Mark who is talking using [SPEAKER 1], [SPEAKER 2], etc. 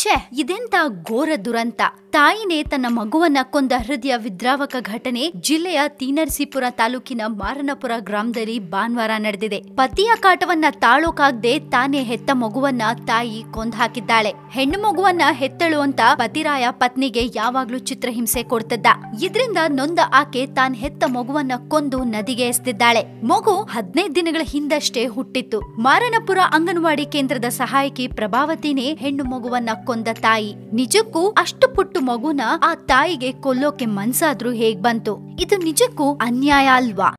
[SPEAKER 1] ಛೆ ಇದೆಂತ ಘೋರ ದುರಂತ ತಾಯಿನೇ ತನ್ನ ಮಗುವನ್ನ ಕೊಂದ ಹೃದಯ ವಿದ್ರಾವಕ ಘಟನೆ ಜಿಲ್ಲೆಯ ತೀನರ್ಸಿಪುರ ತಾಲೂಕಿನ ಮಾರನಪುರ ಗ್ರಾಮದಲ್ಲಿ ಭಾನುವಾರ ನಡೆದಿದೆ ಪತಿಯ ಕಾಟವನ್ನ ತಾಳೋಕಾಗ್ದೆ ತಾನೇ ಹೆತ್ತ ಮಗುವನ್ನ ತಾಯಿ ಕೊಂದ್ ಹಾಕಿದ್ದಾಳೆ ಹೆಣ್ಣು ಮಗುವನ್ನ ಹೆತ್ತಳು ಅಂತ ಪತಿರಾಯ ಪತ್ನಿಗೆ ಯಾವಾಗ್ಲೂ ಚಿತ್ರಹಿಂಸೆ ಕೊಡ್ತಿದ್ದ ಇದ್ರಿಂದ ನೊಂದ ಆಕೆ ತಾನ್ ಹೆತ್ತ ಮಗುವನ್ನ ಕೊಂದು ನದಿಗೆ ಎಸ್ತಿದ್ದಾಳೆ ಮಗು ಹದಿನೈದು ದಿನಗಳ ಹಿಂದಷ್ಟೇ ಹುಟ್ಟಿತ್ತು ಮಾರನಪುರ ಅಂಗನವಾಡಿ ಕೇಂದ್ರದ ಸಹಾಯಕಿ ಪ್ರಭಾವತಿನೇ ಹೆಣ್ಣು ಮಗುವನ್ನ ಕೊಂದ ತಾಯಿ ನಿಜಕ್ಕೂ ಅಷ್ಟು ಪುಟ್ಟು ಮಗುನ ಆ ತಾಯಿಗೆ ಕೊಲ್ಲೋಕೆ ಮನ್ಸಾದ್ರೂ ಹೇಗ್ ಬಂತು ಇದು ನಿಜಕ್ಕೂ ಅನ್ಯಾಯ ಅಲ್ವಾ